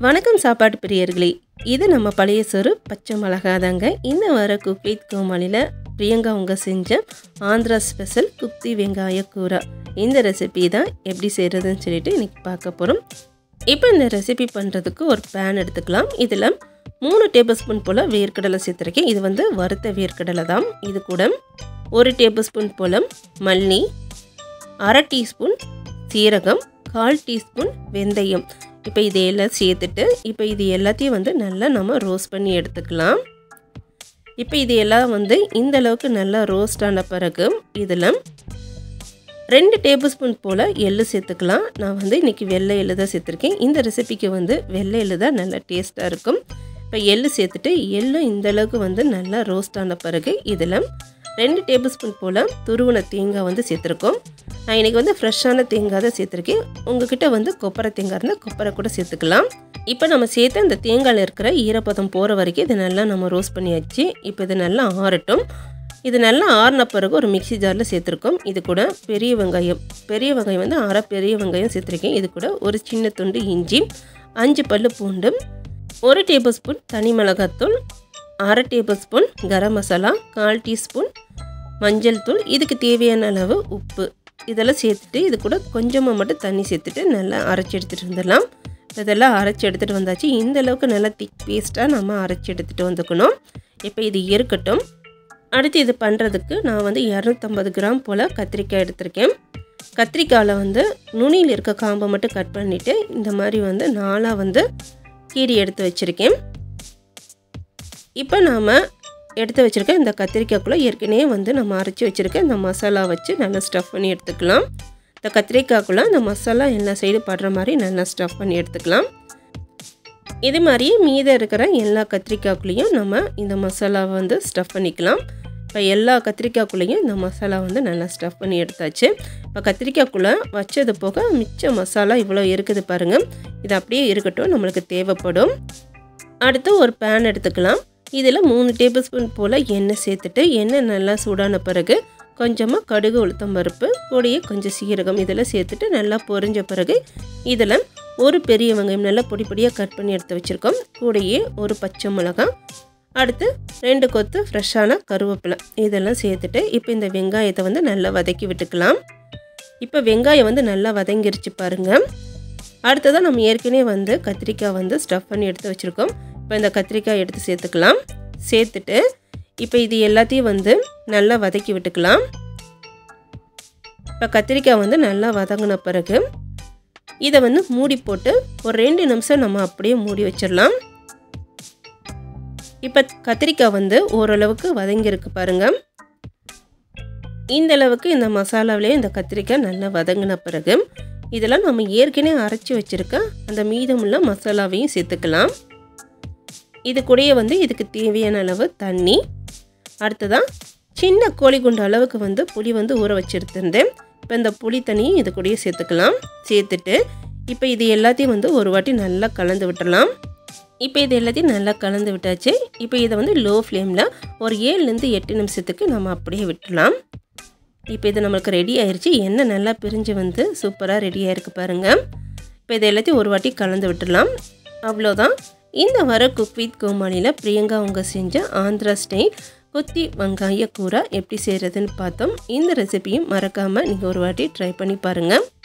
வணக்கம் சாப்பாட்டு பிரியர்களே இது நம்ம பழைய சோறு பச்சை மிளகா தாங்க இந்த வர குக் வித் கோமாளியில் பிரியங்கா அவங்க செஞ்ச ஆந்திரா ஸ்பெஷல் குப்தி வெங்காய கூரா இந்த ரெசிபி தான் எப்படி செய்கிறதுன்னு சொல்லிட்டு இன்றைக்கி பார்க்க போகிறோம் இப்போ இந்த ரெசிபி பண்ணுறதுக்கு ஒரு பேன் எடுத்துக்கலாம் இதில் மூணு டேபிள் ஸ்பூன் போல் வேர்க்கடலை சேர்த்துருக்கேன் இது வந்து வறுத்த வேர்க்கடலை தான் இது கூட ஒரு டேபிள் ஸ்பூன் போல் மல்லி அரை டீஸ்பூன் சீரகம் கால் டீஸ்பூன் வெந்தயம் இப்போ இதையெல்லாம் சேர்த்துட்டு இப்போ இது எல்லாத்தையும் வந்து நல்லா நம்ம ரோஸ்ட் பண்ணி எடுத்துக்கலாம் இப்போ இது எல்லாம் வந்து இந்த அளவுக்கு நல்லா ரோஸ்ட் ஆன பிறகு இதில் ரெண்டு டேபிள் ஸ்பூன் போல் எள்ளு சேர்த்துக்கலாம் நான் வந்து இன்றைக்கி வெள்ளை எள்ளு தான் சேர்த்துருக்கேன் இந்த ரெசிபிக்கு வந்து வெள்ளை எள்ளு தான் நல்லா டேஸ்ட்டாக இருக்கும் இப்போ எள்ளு சேர்த்துட்டு எள்ளு இந்த அளவுக்கு வந்து நல்லா ரோஸ்ட் ஆன பிறகு இதில் ரெண்டு டேபிள் ஸ்பூன் போல் துருவன தேங்காய் வந்து சேர்த்துருக்கோம் நான் இன்றைக்கி வந்து ஃப்ரெஷ்ஷான தேங்காய் தான் சேர்த்துருக்கேன் உங்ககிட்ட வந்து கொப்பரை தேங்காய் இருந்தால் கொப்பரை கூட சேர்த்துக்கலாம் இப்போ நம்ம சேர்த்து அந்த தேங்காயில் இருக்கிற ஈரப்பதம் போகிற வரைக்கும் இதை நல்லா நம்ம ரோஸ்ட் பண்ணியாச்சு இப்போ இது நல்லா ஆறட்டும் இது நல்லா ஆறின பிறகு ஒரு மிக்சி ஜாரில் சேர்த்துருக்கோம் இது கூட பெரிய வெங்காயம் பெரிய வெங்காயம் வந்து அரை பெரிய வெங்காயம் சேர்த்துருக்கேன் இது கூட ஒரு சின்ன துண்டு இஞ்சி அஞ்சு பல்லு பூண்டு ஒரு டேபிள் ஸ்பூன் தனி மிளகாத்தூள் அரை டேபிள் ஸ்பூன் கரம் மசாலா கால் டீஸ்பூன் மஞ்சள் தூள் இதுக்கு தேவையான அளவு உப்பு இதெல்லாம் சேர்த்துட்டு இது கூட கொஞ்சமாக மட்டும் தண்ணி சேர்த்துட்டு நல்லா அரைச்சி எடுத்துகிட்டு வந்துடலாம் இதெல்லாம் அரைச்சி எடுத்துகிட்டு வந்தாச்சு இந்த அளவுக்கு நல்லா திக் பேஸ்ட்டாக நம்ம அரைச்சி எடுத்துகிட்டு வந்துக்கணும் இப்போ இது இருக்கட்டும் அடுத்து இது பண்ணுறதுக்கு நான் வந்து இரநூத்தம்பது கிராம் போல் கத்திரிக்காய் எடுத்திருக்கேன் கத்திரிக்காயில் வந்து நுனியில் இருக்க காம்பை மட்டும் கட் பண்ணிவிட்டு இந்த மாதிரி வந்து நாளாக வந்து கீரி எடுத்து வச்சுருக்கேன் இப்போ நாம் எடுத்து வச்சுருக்க இந்த கத்திரிக்காய்க்குள்ளே ஏற்கனவே வந்து நம்ம அரைச்சி வச்சுருக்க இந்த மசாலா வச்சு நல்லா ஸ்டஃப் பண்ணி எடுத்துக்கலாம் இந்த கத்திரிக்காய்க்குள்ளே இந்த மசாலா எல்லா சைடு படுற மாதிரி நல்லா ஸ்டஃப் பண்ணி எடுத்துக்கலாம் இது மாதிரியே மீதம் இருக்கிற எல்லா கத்திரிக்காய்க்குள்ளேயும் நம்ம இந்த மசாலாவை வந்து ஸ்டஃப் பண்ணிக்கலாம் இப்போ எல்லா கத்திரிக்காய்க்குள்ளேயும் இந்த மசாலா வந்து நல்லா ஸ்டஃப் பண்ணி எடுத்தாச்சு இப்போ கத்திரிக்காய்க்குள்ளே வச்சது போக மிச்ச மசாலா இவ்வளோ இருக்குது பாருங்கள் இது அப்படியே இருக்கட்டும் நம்மளுக்கு தேவைப்படும் அடுத்து ஒரு பேன் எடுத்துக்கலாம் இதில் மூணு டேபிள் ஸ்பூன் போல் எண்ணெய் சேர்த்துட்டு எண்ணெய் நல்லா சூடான பிறகு கொஞ்சமாக கடுகு உளுத்தம் பருப்பு கூடயே கொஞ்சம் சீரகம் இதில் சேர்த்துட்டு நல்லா பொரிஞ்ச பிறகு இதில் ஒரு பெரிய வெங்காயம் நல்லா பொடி பொடியாக கட் பண்ணி எடுத்து வச்சுருக்கோம் கூடயே ஒரு பச்சை மிளகாய் அடுத்து ரெண்டு கொத்து ஃப்ரெஷ்ஷான கருவேப்பிலை இதெல்லாம் சேர்த்துட்டு இப்போ இந்த வெங்காயத்தை வந்து நல்லா வதக்கி விட்டுக்கலாம் இப்போ வெங்காயம் வந்து நல்லா வதங்கிருச்சு பாருங்கள் அடுத்ததாக நம்ம ஏற்கனவே வந்து கத்திரிக்காய் வந்து ஸ்டஃப் பண்ணி எடுத்து வச்சுருக்கோம் இப்போ இந்த கத்திரிக்காய் எடுத்து சேர்த்துக்கலாம் சேர்த்துட்டு இப்போ இது எல்லாத்தையும் வந்து நல்லா வதக்கி விட்டுக்கலாம் இப்போ கத்திரிக்காய் வந்து நல்லா வதங்கின பிறகு இதை வந்து மூடி போட்டு ஒரு ரெண்டு நிமிஷம் நம்ம அப்படியே மூடி வச்சிடலாம் இப்போ கத்திரிக்காய் வந்து ஓரளவுக்கு வதங்கியிருக்கு பாருங்கள் இந்த அளவுக்கு இந்த மசாலாவிலே இந்த கத்திரிக்காய் நல்லா வதங்கின பிறகு இதெல்லாம் நம்ம ஏற்கனவே அரைச்சி வச்சுருக்க அந்த மீதமுள்ள மசாலாவையும் சேர்த்துக்கலாம் இது கூடயே வந்து இதுக்கு தேவையான அளவு தண்ணி அடுத்ததான் சின்ன கோழி குண்டு அளவுக்கு வந்து புளி வந்து ஊற வச்சுருந்துருந்தேன் இப்போ இந்த புளி தண்ணியும் இது கூடயே சேர்த்துக்கலாம் சேர்த்துட்டு இப்போ இது எல்லாத்தையும் வந்து ஒரு வாட்டி நல்லா கலந்து விட்டுடலாம் இப்போ இது எல்லாத்தையும் நல்லா கலந்து விட்டாச்சு இப்போ இதை வந்து லோ ஃப்ளேமில் ஒரு ஏழுலேருந்து எட்டு நிமிஷத்துக்கு நம்ம அப்படியே விட்டுடலாம் இப்போ இது நம்மளுக்கு ரெடி ஆயிடுச்சு எண்ணெய் நல்லா பிரிஞ்சு வந்து சூப்பராக ரெடி ஆயிருக்கு பாருங்கள் இப்போ இதை எல்லாத்தையும் ஒரு வாட்டி கலந்து விட்டுடலாம் அவ்வளோதான் இந்த வர குக் வித் கோமாளியில் பிரியங்கா அவங்க செஞ்ச ஆந்திரா ஸ்டைல் கொத்தி வெங்காய கூரை எப்படி செய்கிறதுன்னு பார்த்தோம் இந்த ரெசிபியும் மறக்காமல் நீங்கள் ஒரு வாட்டி ட்ரை பண்ணி பாருங்கள்